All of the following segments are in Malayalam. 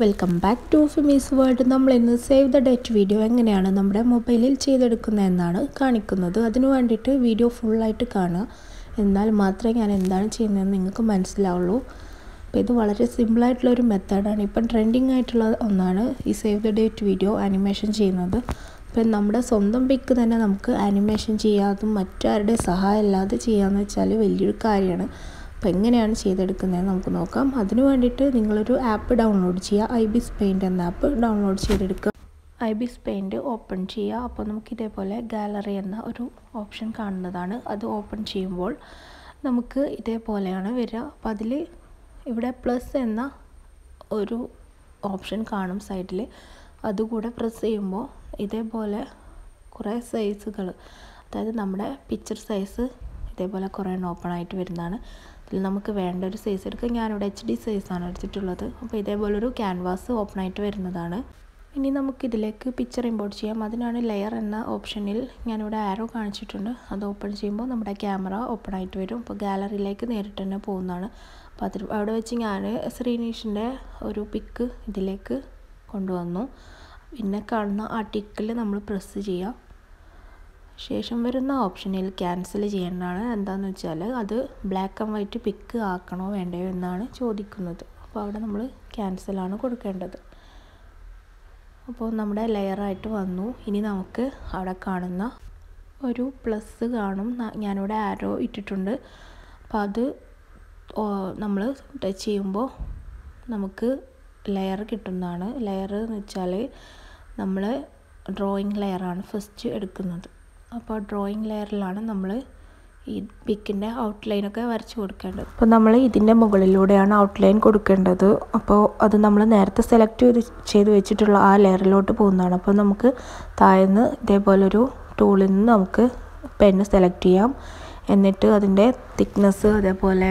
welcome back to Fimi's world നമ്മൾ ഇന്ന് സേവ് ദ ഡേറ്റ് വീഡിയോ എങ്ങനെയാണ് നമ്മുടെ മൊബൈലിൽ ചെയ്തെടുക്കുന്നത് എന്നാണ് കാണിക്കുന്നത് അതിനു വേണ്ടിയിട്ട് വീഡിയോ ഫുള്ളായിട്ട് കാണുക എന്നാൽ മാത്രമേ ഞാൻ എന്താണ് ചെയ്യുന്നതെന്ന് നിങ്ങൾക്ക് മനസ്സിലാവുള്ളൂ അപ്പോൾ ഇത് വളരെ സിമ്പിളായിട്ടുള്ള ഒരു മെത്തേഡാണ് ഇപ്പം ട്രെൻഡിങ് ആയിട്ടുള്ള ഒന്നാണ് ഈ save the date video animation ചെയ്യുന്നത് ഇപ്പം നമ്മുടെ സ്വന്തം പിക്ക് തന്നെ നമുക്ക് ആനിമേഷൻ ചെയ്യാതും മറ്റാരുടെ സഹായം ഇല്ലാതെ ചെയ്യാമെന്ന് വെച്ചാൽ വലിയൊരു കാര്യമാണ് അപ്പോൾ എങ്ങനെയാണ് ചെയ്തെടുക്കുന്നത് നമുക്ക് നോക്കാം അതിന് വേണ്ടിയിട്ട് നിങ്ങളൊരു ആപ്പ് ഡൗൺലോഡ് ചെയ്യുക ഐ ബിസ് പെയിൻറ്റ് എന്ന ആപ്പ് ഡൗൺലോഡ് ചെയ്തെടുക്കുക ഐ ബിസ് പെയിൻറ്റ് ഓപ്പൺ ചെയ്യുക അപ്പോൾ നമുക്ക് ഇതേപോലെ ഗാലറി എന്ന ഒരു ഓപ്ഷൻ കാണുന്നതാണ് അത് ഓപ്പൺ ചെയ്യുമ്പോൾ നമുക്ക് ഇതേപോലെയാണ് വരിക അപ്പോൾ അതിൽ ഇവിടെ പ്ലസ് എന്ന ഒരു ഓപ്ഷൻ കാണും സൈഡിൽ അതുകൂടെ പ്രസ് ചെയ്യുമ്പോൾ ഇതേപോലെ കുറേ സൈസുകൾ അതായത് നമ്മുടെ പിക്ചർ സൈസ് ഇതേപോലെ കുറേ എണ്ണം ഓപ്പൺ ആയിട്ട് വരുന്നതാണ് ഇതിൽ നമുക്ക് വേണ്ട ഒരു സൈസ് എടുക്കുക ഞാനിവിടെ എച്ച് ഡി സൈസാണ് എടുത്തിട്ടുള്ളത് അപ്പോൾ ഇതേപോലൊരു ക്യാൻവാസ് ഓപ്പൺ ആയിട്ട് വരുന്നതാണ് ഇനി നമുക്കിതിലേക്ക് പിക്ചർ ഇമ്പോർട്ട് ചെയ്യാം അതിനാണ് ലെയർ എന്ന ഓപ്ഷനിൽ ഞാനിവിടെ ആരോ കാണിച്ചിട്ടുണ്ട് അത് ഓപ്പൺ ചെയ്യുമ്പോൾ നമ്മുടെ ക്യാമറ ഓപ്പൺ ആയിട്ട് വരും അപ്പോൾ ഗാലറിയിലേക്ക് നേരിട്ട് തന്നെ പോകുന്നതാണ് അപ്പോൾ അതിൽ അവിടെ വെച്ച് ഞാൻ ശ്രീനീഷിൻ്റെ ഒരു പിക്ക് ഇതിലേക്ക് കൊണ്ടുവന്നു പിന്നെ കാണുന്ന ആ ടിക്കിൽ നമ്മൾ പ്രസ് ചെയ്യുക ശേഷം വരുന്ന ഓപ്ഷനിൽ ക്യാൻസൽ ചെയ്യേണ്ടതാണ് എന്താണെന്ന് വെച്ചാൽ അത് ബ്ലാക്ക് ആൻഡ് വൈറ്റ് പിക്ക് ആക്കണോ വേണ്ടയോ എന്നാണ് ചോദിക്കുന്നത് അപ്പോൾ അവിടെ നമ്മൾ ക്യാൻസലാണ് കൊടുക്കേണ്ടത് അപ്പോൾ നമ്മുടെ ലെയറായിട്ട് വന്നു ഇനി നമുക്ക് അവിടെ കാണുന്ന ഒരു പ്ലസ് കാണും ഞാനിവിടെ ആരോ ഇട്ടിട്ടുണ്ട് അപ്പോൾ അത് നമ്മൾ ടച്ച് ചെയ്യുമ്പോൾ നമുക്ക് ലെയർ കിട്ടുന്നതാണ് ലെയർ എന്ന് വെച്ചാൽ നമ്മൾ ഡ്രോയിങ് ലെയറാണ് ഫസ്റ്റ് എടുക്കുന്നത് അപ്പോൾ ഡ്രോയിങ് ലെയറിലാണ് നമ്മൾ ഈ പിക്കിൻ്റെ ഔട്ട്ലൈനൊക്കെ വരച്ച് കൊടുക്കേണ്ടത് അപ്പോൾ നമ്മൾ ഇതിൻ്റെ മുകളിലൂടെയാണ് ഔട്ട്ലൈൻ കൊടുക്കേണ്ടത് അപ്പോൾ അത് നമ്മൾ നേരത്തെ സെലക്ട് ചെയ്ത് ചെയ്ത് വെച്ചിട്ടുള്ള ആ ലെയറിലോട്ട് പോകുന്നതാണ് അപ്പോൾ നമുക്ക് താഴ്ന്ന് ഇതേപോലൊരു ടൂളിൽ നിന്ന് നമുക്ക് പെന്ന് സെലക്ട് ചെയ്യാം എന്നിട്ട് അതിൻ്റെ തിക്നെസ് അതേപോലെ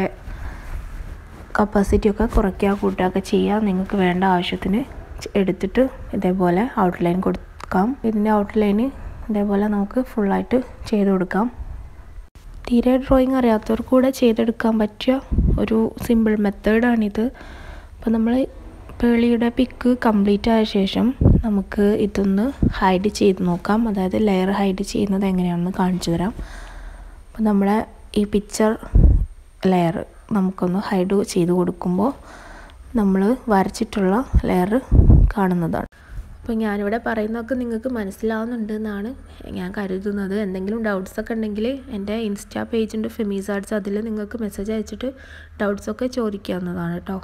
കപ്പാസിറ്റി ഒക്കെ കുറയ്ക്കുക കൂട്ടുകയൊക്കെ ചെയ്യാം നിങ്ങൾക്ക് വേണ്ട ആവശ്യത്തിന് എടുത്തിട്ട് ഇതേപോലെ ഔട്ട്ലൈൻ കൊടുക്കാം ഇതിൻ്റെ ഔട്ട്ലൈന് ഇതേപോലെ നമുക്ക് ഫുള്ളായിട്ട് ചെയ്ത് കൊടുക്കാം തീരെ ഡ്രോയിങ് അറിയാത്തവർക്ക് കൂടെ ചെയ്തെടുക്കാൻ പറ്റിയ ഒരു സിമ്പിൾ മെത്തേഡാണിത് അപ്പോൾ നമ്മൾ പേളിയുടെ പിക്ക് കംപ്ലീറ്റ് ആയ ശേഷം നമുക്ക് ഇതൊന്ന് ഹൈഡ് ചെയ്ത് നോക്കാം അതായത് ലെയർ ഹൈഡ് ചെയ്യുന്നത് എങ്ങനെയാണെന്ന് കാണിച്ചു തരാം അപ്പോൾ നമ്മളെ ഈ പിക്ചർ ലെയർ നമുക്കൊന്ന് ഹൈഡ് ചെയ്ത് കൊടുക്കുമ്പോൾ നമ്മൾ വരച്ചിട്ടുള്ള ലെയർ കാണുന്നതാണ് അപ്പോൾ ഞാനിവിടെ പറയുന്നതൊക്കെ നിങ്ങൾക്ക് മനസ്സിലാവുന്നുണ്ട് എന്നാണ് ഞാൻ കരുതുന്നത് എന്തെങ്കിലും ഡൗട്ട്സ് ഒക്കെ ഉണ്ടെങ്കിൽ എൻ്റെ ഇൻസ്റ്റാ പേജുണ്ട് ഫെമീസ് ആർട്സ് അതിൽ നിങ്ങൾക്ക് മെസ്സേജ് അയച്ചിട്ട് ഡൗട്ട്സൊക്കെ ചോദിക്കാവുന്നതാണ് കേട്ടോ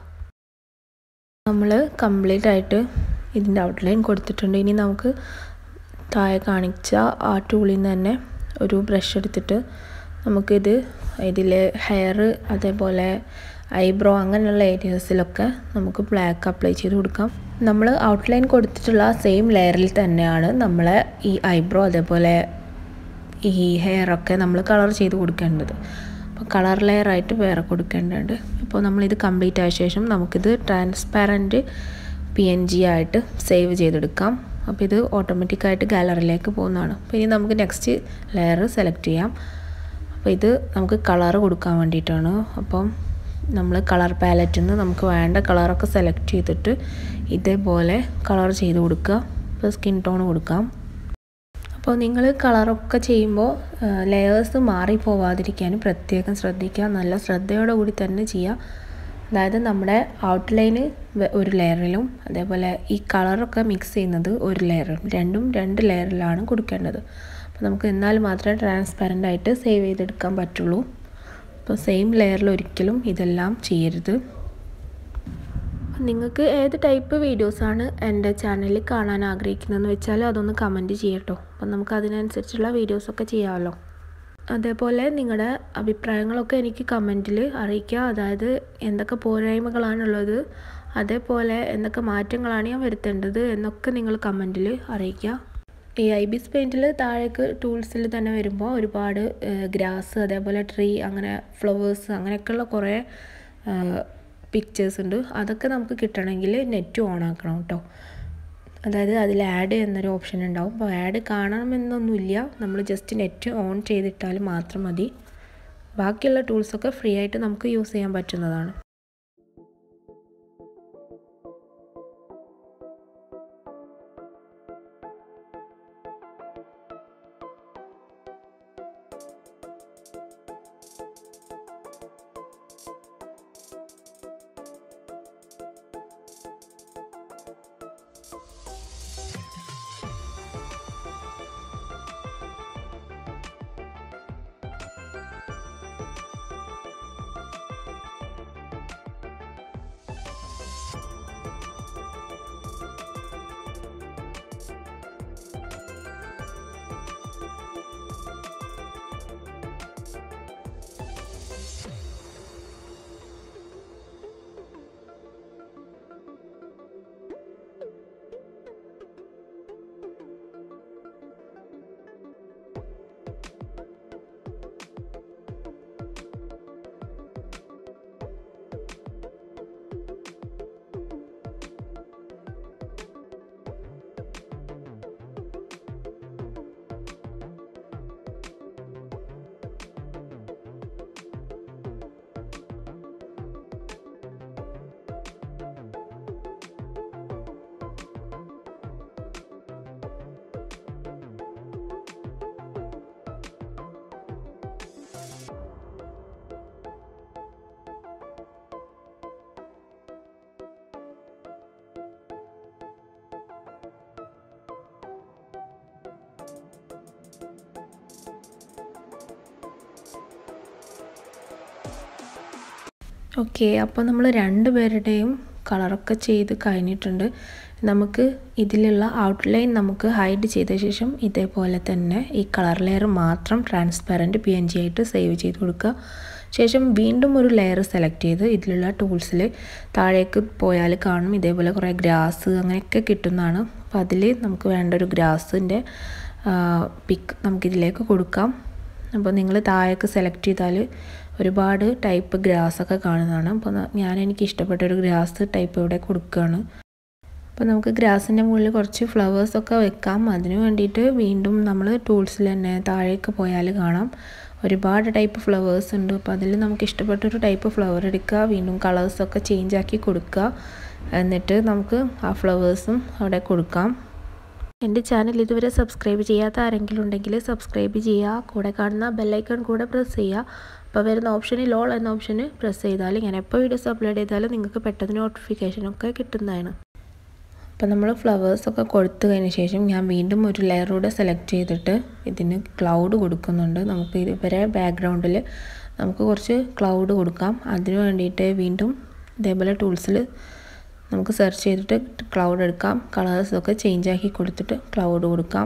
നമ്മൾ കംപ്ലീറ്റ് ആയിട്ട് ഇതിൻ്റെ ഔട്ട്ലൈൻ കൊടുത്തിട്ടുണ്ട് ഇനി നമുക്ക് താഴെ കാണിച്ച ആ ടൂളിൽ നിന്ന് തന്നെ ഒരു ബ്രഷ് എടുത്തിട്ട് നമുക്കിത് ഇതിൽ ഹെയർ അതേപോലെ ഐബ്രോ അങ്ങനെയുള്ള ഏരിയാസിലൊക്കെ നമുക്ക് ബ്ലാക്ക് അപ്ലൈ ചെയ്ത് കൊടുക്കാം നമ്മൾ ഔട്ട്ലൈൻ കൊടുത്തിട്ടുള്ള സെയിം ലെയറിൽ തന്നെയാണ് നമ്മൾ ഈ ഐബ്രോ അതേപോലെ ഈ ഹെയറൊക്കെ നമ്മൾ കളർ ചെയ്ത് കൊടുക്കേണ്ടത് അപ്പോൾ കളർ ലെയറായിട്ട് വേറെ കൊടുക്കേണ്ടതുണ്ട് അപ്പോൾ നമ്മളിത് കംപ്ലീറ്റ് ആയ ശേഷം നമുക്കിത് ട്രാൻസ്പാരൻറ്റ് പി എൻ ജി ആയിട്ട് സേവ് ചെയ്തെടുക്കാം അപ്പോൾ ഇത് ഓട്ടോമാറ്റിക്കായിട്ട് ഗാലറിയിലേക്ക് പോകുന്നതാണ് അപ്പോൾ ഇനി നമുക്ക് നെക്സ്റ്റ് ലെയർ സെലക്ട് ചെയ്യാം അപ്പോൾ ഇത് നമുക്ക് കളർ കൊടുക്കാൻ വേണ്ടിയിട്ടാണ് അപ്പം നമ്മൾ കളർ പാലറ്റിൽ നിന്ന് നമുക്ക് വേണ്ട കളറൊക്കെ സെലക്ട് ചെയ്തിട്ട് ഇതേപോലെ കളർ ചെയ്ത് കൊടുക്കുക ഇപ്പോൾ സ്കിൻ ടോൺ കൊടുക്കാം അപ്പോൾ നിങ്ങൾ കളറൊക്കെ ചെയ്യുമ്പോൾ ലെയേഴ്സ് മാറി പോവാതിരിക്കാൻ പ്രത്യേകം ശ്രദ്ധിക്കുക നല്ല ശ്രദ്ധയോടെ കൂടി തന്നെ ചെയ്യുക അതായത് നമ്മുടെ ഔട്ട്ലൈന് ഒരു ലെയറിലും അതേപോലെ ഈ കളറൊക്കെ മിക്സ് ചെയ്യുന്നത് ഒരു ലെയറിലും രണ്ടും രണ്ട് ലെയറിലാണ് കൊടുക്കേണ്ടത് അപ്പോൾ നമുക്ക് എന്നാൽ മാത്രമേ ട്രാൻസ്പാരൻ്റ് ആയിട്ട് സേവ് ചെയ്തെടുക്കാൻ പറ്റുള്ളൂ അപ്പോൾ സെയിം ലെയറിൽ ഒരിക്കലും ഇതെല്ലാം ചെയ്യരുത് നിങ്ങൾക്ക് ഏത് ടൈപ്പ് വീഡിയോസാണ് എൻ്റെ ചാനലിൽ കാണാൻ ആഗ്രഹിക്കുന്നതെന്ന് വെച്ചാൽ അതൊന്ന് കമൻറ്റ് ചെയ്യട്ടോ അപ്പം നമുക്ക് അതിനനുസരിച്ചുള്ള വീഡിയോസൊക്കെ ചെയ്യാമല്ലോ അതേപോലെ നിങ്ങളുടെ അഭിപ്രായങ്ങളൊക്കെ എനിക്ക് കമൻറ്റിൽ അറിയിക്കുക അതായത് എന്തൊക്കെ പോരായ്മകളാണുള്ളത് അതേപോലെ എന്തൊക്കെ മാറ്റങ്ങളാണ് ഞാൻ വരുത്തേണ്ടത് എന്നൊക്കെ നിങ്ങൾ കമൻറ്റിൽ അറിയിക്കുക ഈ ഐ ബിസ് പെയിൻറ്റിൽ താഴേക്ക് ടൂൾസിൽ തന്നെ വരുമ്പോൾ ഒരുപാട് ഗ്രാസ് അതേപോലെ ട്രീ അങ്ങനെ ഫ്ലവേഴ്സ് അങ്ങനെയൊക്കെയുള്ള കുറേ പിക്ചേഴ്സ് ഉണ്ട് അതൊക്കെ നമുക്ക് കിട്ടണമെങ്കിൽ നെറ്റ് ഓൺ ആക്കണം കേട്ടോ അതായത് അതിൽ ആഡ് എന്നൊരു ഓപ്ഷൻ ഉണ്ടാവും അപ്പോൾ ആഡ് കാണണമെന്നൊന്നുമില്ല നമ്മൾ ജസ്റ്റ് നെറ്റ് ഓൺ ചെയ്തിട്ടാൽ മാത്രം മതി ബാക്കിയുള്ള ടൂൾസൊക്കെ ഫ്രീ ആയിട്ട് നമുക്ക് യൂസ് ചെയ്യാൻ പറ്റുന്നതാണ് ഓക്കെ അപ്പോൾ നമ്മൾ രണ്ട് പേരുടെയും കളറൊക്കെ ചെയ്ത് കഴിഞ്ഞിട്ടുണ്ട് നമുക്ക് ഇതിലുള്ള ഔട്ട്ലൈൻ നമുക്ക് ഹൈഡ് ചെയ്ത ശേഷം ഇതേപോലെ തന്നെ ഈ കളർ ലെയർ മാത്രം ട്രാൻസ്പാരൻറ്റ് പി എൻ ജി ആയിട്ട് സേവ് ചെയ്ത് കൊടുക്കുക ശേഷം വീണ്ടും ഒരു ലെയർ സെലക്ട് ചെയ്ത് ഇതിലുള്ള ടൂൾസിൽ താഴേക്ക് പോയാൽ കാണും ഇതേപോലെ കുറേ ഗ്രാസ് അങ്ങനെയൊക്കെ കിട്ടുന്നതാണ് അപ്പോൾ അതിൽ നമുക്ക് വേണ്ട ഒരു ഗ്രാസിൻ്റെ പിക്ക് നമുക്കിതിലേക്ക് കൊടുക്കാം അപ്പോൾ നിങ്ങൾ താഴേക്ക് സെലക്ട് ചെയ്താൽ ഒരുപാട് ടൈപ്പ് ഗ്രാസൊക്കെ കാണുന്നതാണ് അപ്പോൾ ഞാൻ എനിക്ക് ഇഷ്ടപ്പെട്ട ഒരു ഗ്രാസ് ടൈപ്പ് ഇവിടെ കൊടുക്കുകയാണ് അപ്പോൾ നമുക്ക് ഗ്രാസിൻ്റെ മുകളിൽ കുറച്ച് ഫ്ലവേഴ്സൊക്കെ വെക്കാം അതിന് വേണ്ടിയിട്ട് വീണ്ടും നമ്മൾ ടൂൾസിൽ തന്നെ താഴേക്ക് പോയാൽ കാണാം ഒരുപാട് ടൈപ്പ് ഫ്ലവേഴ്സ് ഉണ്ട് അപ്പോൾ അതിൽ നമുക്ക് ഇഷ്ടപ്പെട്ടൊരു ടൈപ്പ് ഫ്ലവർ എടുക്കുക വീണ്ടും കളേഴ്സൊക്കെ ചേഞ്ച് ആക്കി കൊടുക്കുക എന്നിട്ട് നമുക്ക് ആ ഫ്ലവേഴ്സും അവിടെ കൊടുക്കാം എൻ്റെ ചാനൽ ഇതുവരെ സബ്സ്ക്രൈബ് ചെയ്യാത്ത ആരെങ്കിലും ഉണ്ടെങ്കിൽ സബ്സ്ക്രൈബ് ചെയ്യുക കൂടെ കാണുന്ന ബെല്ലൈക്കൺ കൂടെ പ്രസ് ചെയ്യുക അപ്പോൾ വരുന്ന ഓപ്ഷനിൽ ഓൾ എന്ന ഓപ്ഷന് പ്രസ് ചെയ്താൽ ഞാൻ എപ്പോൾ വീഡിയോസ് അപ്ലോഡ് ചെയ്താലും നിങ്ങൾക്ക് പെട്ടെന്ന് നോട്ടിഫിക്കേഷനൊക്കെ കിട്ടുന്നതാണ് അപ്പോൾ നമ്മൾ ഫ്ലവേഴ്സൊക്കെ കൊടുത്തു കഴിഞ്ഞ ശേഷം ഞാൻ വീണ്ടും ഒരു ലെയറൂടെ സെലക്ട് ചെയ്തിട്ട് ഇതിന് ക്ലൗഡ് കൊടുക്കുന്നുണ്ട് നമുക്ക് ഇവരെ ബാക്ക്ഗ്രൗണ്ടിൽ നമുക്ക് കുറച്ച് ക്ലൗഡ് കൊടുക്കാം അതിന് വേണ്ടിയിട്ട് വീണ്ടും ഇതേപോലെ ടൂൾസിൽ നമുക്ക് സെർച്ച് ചെയ്തിട്ട് ക്ലൗഡ് എടുക്കാം കളേഴ്സൊക്കെ ചേഞ്ച് ആക്കി കൊടുത്തിട്ട് ക്ലൗഡ് കൊടുക്കാം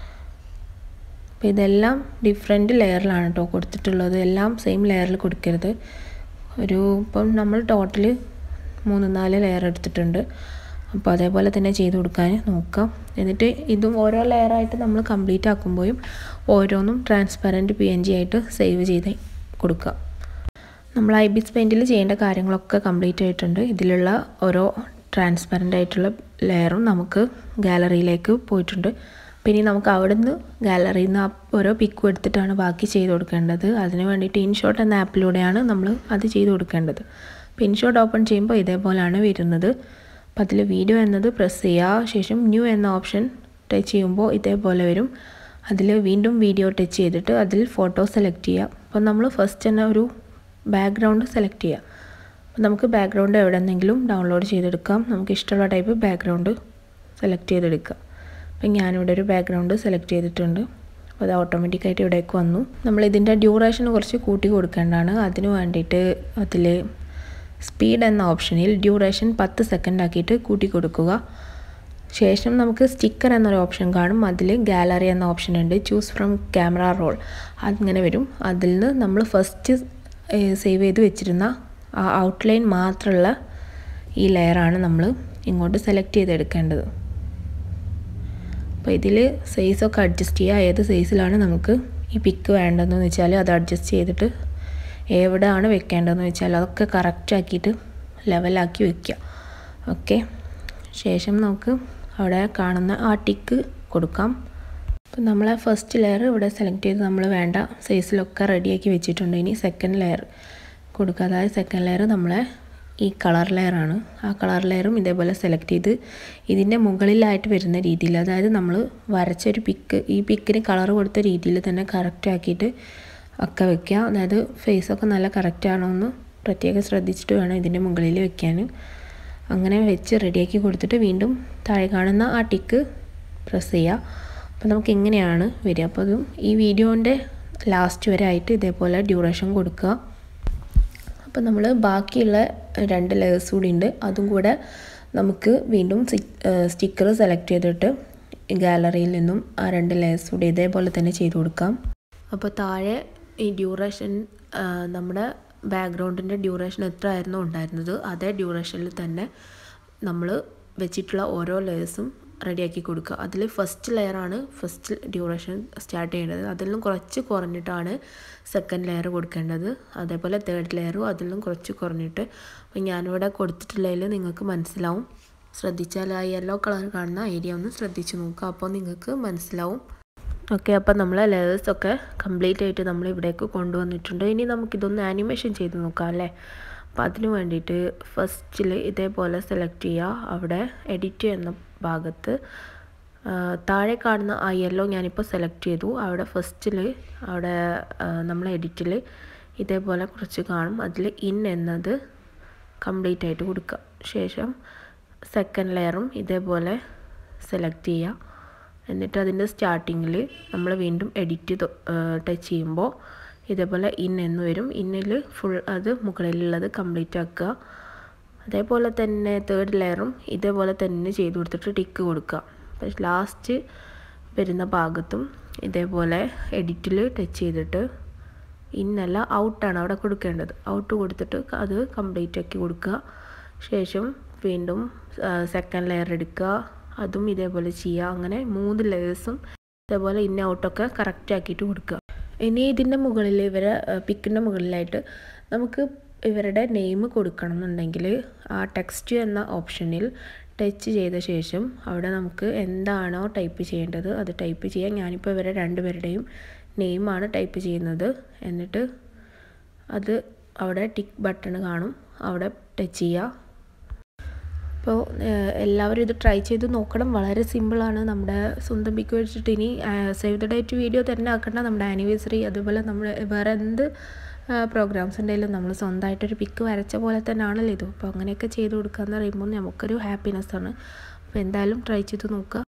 അപ്പോൾ ഇതെല്ലാം ഡിഫറെൻറ്റ് ലെയറിലാണ് കേട്ടോ കൊടുത്തിട്ടുള്ളത് എല്ലാം സെയിം ലെയറിൽ കൊടുക്കരുത് ഒരു ഇപ്പം നമ്മൾ ടോട്ടൽ മൂന്ന് നാല് ലെയർ എടുത്തിട്ടുണ്ട് അപ്പോൾ അതേപോലെ തന്നെ ചെയ്ത് കൊടുക്കാൻ നോക്കാം എന്നിട്ട് ഇതും ഓരോ ലെയറായിട്ട് നമ്മൾ കംപ്ലീറ്റ് ആക്കുമ്പോഴും ഓരോന്നും ട്രാൻസ്പെറൻറ്റ് പി എൻ ജി ആയിട്ട് സേവ് ചെയ്ത് കൊടുക്കുക നമ്മൾ ഐ ബിസ് പെയിൻറ്റിൽ ചെയ്യേണ്ട കാര്യങ്ങളൊക്കെ കംപ്ലീറ്റ് ആയിട്ടുണ്ട് ഇതിലുള്ള ഓരോ ട്രാൻസ്പെറൻ്റ് ആയിട്ടുള്ള ലെയറും നമുക്ക് ഗാലറിയിലേക്ക് പോയിട്ടുണ്ട് പിന്നെ നമുക്ക് അവിടുന്ന് ഗാലറിയിൽ നിന്ന് ഓരോ പിക്കും എടുത്തിട്ടാണ് ബാക്കി ചെയ്ത് കൊടുക്കേണ്ടത് അതിന് വേണ്ടിയിട്ട് ഇൻഷോട്ട് എന്ന ആപ്പിലൂടെയാണ് നമ്മൾ അത് ചെയ്ത് കൊടുക്കേണ്ടത് അപ്പോൾ ഇൻഷോട്ട് ഓപ്പൺ ചെയ്യുമ്പോൾ ഇതേപോലെയാണ് വരുന്നത് അപ്പോൾ അതിൽ വീഡിയോ എന്നത് പ്രസ് ചെയ്യുക ശേഷം ന്യൂ എന്ന ഓപ്ഷൻ ടച്ച് ചെയ്യുമ്പോൾ ഇതേപോലെ വരും അതിൽ വീണ്ടും വീഡിയോ ടച്ച് ചെയ്തിട്ട് അതിൽ ഫോട്ടോ സെലക്ട് ചെയ്യുക അപ്പോൾ നമ്മൾ ഫസ്റ്റ് തന്നെ ഒരു ബാക്ക്ഗ്രൗണ്ട് സെലക്ട് ചെയ്യുക അപ്പോൾ നമുക്ക് ബാക്ക്ഗ്രൗണ്ട് എവിടെ നിന്നെങ്കിലും ഡൗൺലോഡ് ചെയ്തെടുക്കാം നമുക്ക് ഇഷ്ടമുള്ള ടൈപ്പ് ബാക്ക്ഗ്രൗണ്ട് സെലക്ട് ചെയ്തെടുക്കുക അപ്പം ഞാനിവിടെ ഒരു ബാക്ക്ഗ്രൗണ്ട് സെലക്ട് ചെയ്തിട്ടുണ്ട് അപ്പോൾ അത് ഓട്ടോമാറ്റിക്കായിട്ട് ഇവിടേക്ക് വന്നു നമ്മൾ ഇതിൻ്റെ ഡ്യൂറേഷൻ കുറച്ച് കൂട്ടി കൊടുക്കേണ്ടതാണ് അതിന് വേണ്ടിയിട്ട് അതിൽ സ്പീഡ് എന്ന ഓപ്ഷനിൽ ഡ്യൂറേഷൻ പത്ത് സെക്കൻഡ് ആക്കിയിട്ട് കൂട്ടി കൊടുക്കുക ശേഷം നമുക്ക് സ്റ്റിക്കർ എന്നൊരു ഓപ്ഷൻ കാണും അതിൽ ഗാലറി എന്ന ഓപ്ഷൻ ഉണ്ട് ചൂസ് ഫ്രം ക്യാമറ റോൾ അതിങ്ങനെ വരും അതിൽ നിന്ന് നമ്മൾ ഫസ്റ്റ് സേവ് ചെയ്ത് വെച്ചിരുന്ന ആ ഔട്ട്ലൈൻ മാത്രമുള്ള ഈ ലെയറാണ് നമ്മൾ ഇങ്ങോട്ട് സെലക്ട് ചെയ്തെടുക്കേണ്ടത് അപ്പോൾ ഇതിൽ സൈസൊക്കെ അഡ്ജസ്റ്റ് ചെയ്യുക ഏത് സൈസിലാണ് നമുക്ക് ഈ പിക്ക് വേണ്ടതെന്ന് വെച്ചാൽ അത് അഡ്ജസ്റ്റ് ചെയ്തിട്ട് എവിടെയാണ് വെക്കേണ്ടതെന്ന് വെച്ചാൽ അതൊക്കെ കറക്റ്റ് ആക്കിയിട്ട് ലെവലാക്കി വെക്കുക ഓക്കെ ശേഷം നമുക്ക് അവിടെ കാണുന്ന ആ ടിക്ക് കൊടുക്കാം അപ്പോൾ നമ്മളെ ഫസ്റ്റ് ലെയർ ഇവിടെ സെലക്ട് ചെയ്ത് നമ്മൾ വേണ്ട സൈസിലൊക്കെ റെഡിയാക്കി വെച്ചിട്ടുണ്ട് ഇനി സെക്കൻഡ് ലെയർ കൊടുക്കുക അതായത് സെക്കൻഡ് ലെയർ നമ്മളെ ഈ കളർ ലെയറാണ് ആ കളർ ലെയറും ഇതേപോലെ സെലക്ട് ചെയ്ത് ഇതിൻ്റെ മുകളിലായിട്ട് വരുന്ന രീതിയിൽ അതായത് നമ്മൾ വരച്ചൊരു പിക്ക് ഈ പിക്കിന് കളർ കൊടുത്ത രീതിയിൽ തന്നെ കറക്റ്റ് ആക്കിയിട്ട് ഒക്കെ വെക്കുക അതായത് ഫേസൊക്കെ നല്ല കറക്റ്റ് ആണോ എന്ന് പ്രത്യേകം ശ്രദ്ധിച്ചിട്ട് വേണം ഇതിൻ്റെ മുകളിൽ വെക്കാൻ അങ്ങനെ വെച്ച് റെഡിയാക്കി കൊടുത്തിട്ട് വീണ്ടും താഴെ കാണുന്ന ആ ടിക്ക് പ്രസ് ചെയ്യുക അപ്പോൾ നമുക്ക് ഇങ്ങനെയാണ് വരിക അപ്പോൾ അതും ഈ വീഡിയോൻ്റെ ലാസ്റ്റ് വരെ ആയിട്ട് ഇതേപോലെ ഡ്യൂറേഷൻ കൊടുക്കുക അപ്പോൾ നമ്മൾ ബാക്കിയുള്ള രണ്ട് ലെയേഴ്സ് കൂടി ഉണ്ട് അതും കൂടെ നമുക്ക് വീണ്ടും സ്റ്റിക്കർ സെലക്ട് ചെയ്തിട്ട് ഗാലറിയിൽ നിന്നും ആ രണ്ട് ലെയേഴ്സ് കൂടി ഇതേപോലെ തന്നെ ചെയ്ത് കൊടുക്കാം അപ്പോൾ താഴെ ഈ ഡ്യൂറേഷൻ നമ്മുടെ ബാക്ക്ഗ്രൗണ്ടിൻ്റെ ഡ്യൂറേഷൻ എത്ര ആയിരുന്നു ഉണ്ടായിരുന്നത് അതേ ഡ്യൂറേഷനിൽ തന്നെ നമ്മൾ വെച്ചിട്ടുള്ള ഓരോ ലെയേഴ്സും റെഡിയാക്കി കൊടുക്കുക അതിൽ ഫസ്റ്റ് ലെയറാണ് ഫസ്റ്റ് ഡ്യൂറേഷൻ സ്റ്റാർട്ട് ചെയ്യേണ്ടത് അതിൽ നിന്നും കുറച്ച് കുറഞ്ഞിട്ടാണ് സെക്കൻഡ് ലെയർ കൊടുക്കേണ്ടത് അതേപോലെ തേർഡ് ലെയറും അതിൽ നിന്നും കുറച്ച് കുറഞ്ഞിട്ട് അപ്പോൾ ഞാനിവിടെ കൊടുത്തിട്ടുള്ളതിൽ നിങ്ങൾക്ക് മനസ്സിലാവും ശ്രദ്ധിച്ചാൽ ആ യെല്ലോ കളർ കാണുന്ന ഏരിയ ഒന്ന് ശ്രദ്ധിച്ച് നോക്കുക അപ്പോൾ നിങ്ങൾക്ക് മനസ്സിലാവും ഓക്കെ അപ്പോൾ നമ്മൾ ലെയേഴ്സൊക്കെ കംപ്ലീറ്റ് ആയിട്ട് നമ്മൾ ഇവിടേക്ക് കൊണ്ടുവന്നിട്ടുണ്ട് ഇനി നമുക്കിതൊന്ന് ആനിമേഷൻ ചെയ്ത് നോക്കാം അല്ലേ അപ്പോൾ അതിന് വേണ്ടിയിട്ട് ഫസ്റ്റിൽ ഇതേപോലെ സെലക്ട് ചെയ്യുക അവിടെ എഡിറ്റ് എന്ന ഭാഗത്ത് താഴെ കാണുന്ന ആ യെല്ലോ ഞാനിപ്പോൾ സെലക്ട് ചെയ്തു അവിടെ ഫസ്റ്റിൽ അവിടെ നമ്മൾ എഡിറ്റിൽ ഇതേപോലെ കുറച്ച് കാണും അതിൽ ഇൻ എന്നത് കംപ്ലീറ്റ് ആയിട്ട് കൊടുക്കുക ശേഷം സെക്കൻഡ് ലെയറും ഇതേപോലെ സെലക്ട് ചെയ്യുക എന്നിട്ട് അതിൻ്റെ സ്റ്റാർട്ടിങ്ങിൽ നമ്മൾ വീണ്ടും എഡിറ്റ് ടച്ച് ചെയ്യുമ്പോൾ ഇതേപോലെ ഇൻ എന്ന് വരും ഇന്നിൽ ഫുൾ അത് മുകളിലുള്ളത് കംപ്ലീറ്റ് ആക്കുക അതേപോലെ തന്നെ തേർഡ് ലെയറും ഇതേപോലെ തന്നെ ചെയ്ത് കൊടുത്തിട്ട് ടിക്ക് കൊടുക്കുക അപ്പോൾ ലാസ്റ്റ് വരുന്ന ഭാഗത്തും ഇതേപോലെ എഡിറ്റിൽ ടച്ച് ചെയ്തിട്ട് ഇന്നല്ല ഔട്ടാണ് അവിടെ കൊടുക്കേണ്ടത് ഔട്ട് കൊടുത്തിട്ട് അത് കംപ്ലീറ്റ് ആക്കി കൊടുക്കുക ശേഷം വീണ്ടും സെക്കൻഡ് ലെയർ എടുക്കുക അതും ഇതേപോലെ ചെയ്യുക അങ്ങനെ മൂന്ന് ലെയേഴ്സും ഇതേപോലെ ഇന്ന ഔട്ടൊക്കെ കറക്റ്റ് ആക്കിയിട്ട് കൊടുക്കുക ഇനി ഇതിൻ്റെ മുകളിൽ ഇവരെ പിക്കിൻ്റെ മുകളിലായിട്ട് നമുക്ക് ഇവരുടെ നെയിം കൊടുക്കണം എന്നുണ്ടെങ്കിൽ ആ ടെക്സ്റ്റ് എന്ന ഓപ്ഷനിൽ ടച്ച് ചെയ്ത ശേഷം അവിടെ നമുക്ക് എന്താണോ ടൈപ്പ് ചെയ്യേണ്ടത് അത് ടൈപ്പ് ചെയ്യാം ഞാനിപ്പോൾ ഇവരെ രണ്ടുപേരുടെയും നെയിമാണ് ടൈപ്പ് ചെയ്യുന്നത് എന്നിട്ട് അത് അവിടെ ടിക്ക് ബട്ടൺ കാണും അവിടെ ടച്ച് ചെയ്യുക അപ്പോൾ എല്ലാവരും ഇത് ട്രൈ ചെയ്ത് നോക്കണം വളരെ സിമ്പിളാണ് നമ്മുടെ സ്വന്തം പിക്ക് വെച്ചിട്ട് ഇനി സേവ് ദ ഡേറ്റ് വീഡിയോ തന്നെ ആക്കണ്ട നമ്മുടെ ആനിവേഴ്സറി അതുപോലെ നമ്മുടെ വേറെ എന്ത് പ്രോഗ്രാംസ് ഉണ്ടെങ്കിലും നമ്മൾ സ്വന്തമായിട്ടൊരു പിക്ക് വരച്ച പോലെ തന്നെയാണല്ലോ ഇത് അപ്പോൾ അങ്ങനെയൊക്കെ ചെയ്ത് കൊടുക്കുക എന്ന് പറയുമ്പോൾ നമുക്കൊരു ഹാപ്പിനെസ് ആണ് അപ്പോൾ എന്തായാലും ട്രൈ ചെയ്ത് നോക്കുക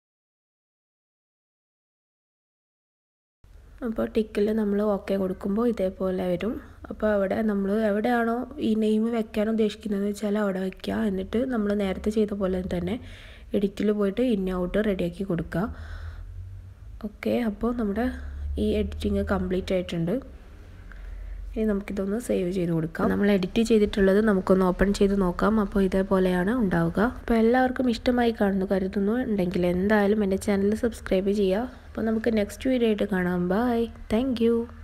അപ്പോൾ ടിക്കിൽ നമ്മൾ ഓക്കെ കൊടുക്കുമ്പോൾ ഇതേപോലെ വരും അപ്പോൾ അവിടെ നമ്മൾ എവിടെയാണോ ഈ നെയിം വെക്കാൻ ഉദ്ദേശിക്കുന്നത് വെച്ചാൽ അവിടെ വെക്കുക എന്നിട്ട് നമ്മൾ നേരത്തെ ചെയ്ത പോലെ തന്നെ എഡിറ്റിൽ പോയിട്ട് ഇൻ ഔട്ട് റെഡിയാക്കി കൊടുക്കുക ഓക്കെ അപ്പോൾ നമ്മുടെ ഈ എഡിറ്റിങ് കംപ്ലീറ്റ് ആയിട്ടുണ്ട് ഇനി നമുക്കിതൊന്ന് സേവ് ചെയ്ത് കൊടുക്കാം നമ്മൾ എഡിറ്റ് ചെയ്തിട്ടുള്ളത് നമുക്കൊന്ന് ഓപ്പൺ ചെയ്ത് നോക്കാം അപ്പോൾ ഇതേപോലെയാണ് ഉണ്ടാവുക അപ്പോൾ എല്ലാവർക്കും ഇഷ്ടമായി കാണുന്നു കരുതുന്നു ഉണ്ടെങ്കിൽ എന്തായാലും എൻ്റെ ചാനൽ സബ്സ്ക്രൈബ് ചെയ്യുക അപ്പോൾ നമുക്ക് നെക്സ്റ്റ് വീഡിയോ ആയിട്ട് കാണാം ബൈ താങ്ക്